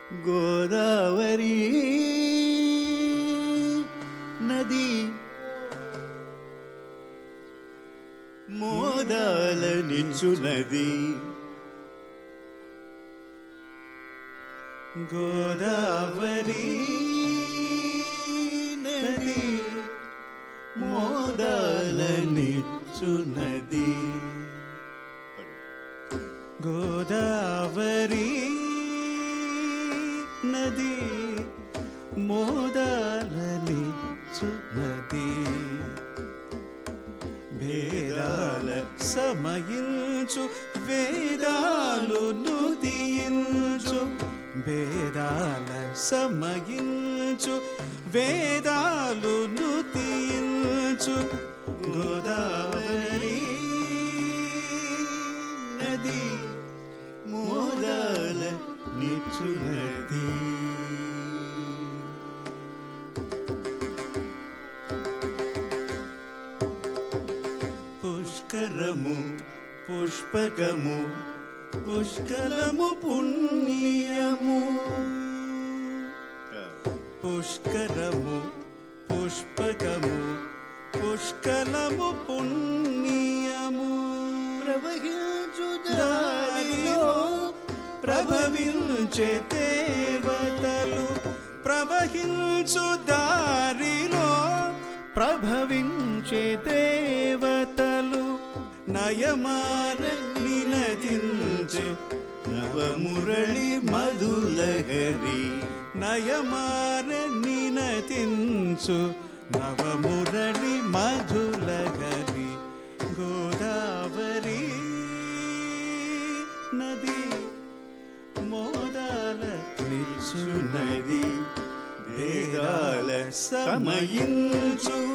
గోదావరి నది మోదాలనిచ్చునది గోదావరి నది మోదాలనిచ్చునది గోదావరి నది మోదాలనిచ్చునది భేదాల సమయించు వేదాలు నుదియించు భేదాల సమయించు వేదాలు నుదియించు గోదావరి నది మోదాల నిచ్చునది పుష్కరము పుష్పకము పుష్కరము పుణ్యము పుష్కరము పుష్పకము పుష్కలము పుణ్యము ప్రవహించు దారిలో ప్రభవించే దేవతలు ప్రవహించు దారిలో ప్రభవించే దేవతలు నయమాన నినదించే నవమురళి మధులహరి నయమాన నినదించు నవమురళి మధులహరి గోదావరి నది మోదాల నిచ్చునది వేదాల సమయించు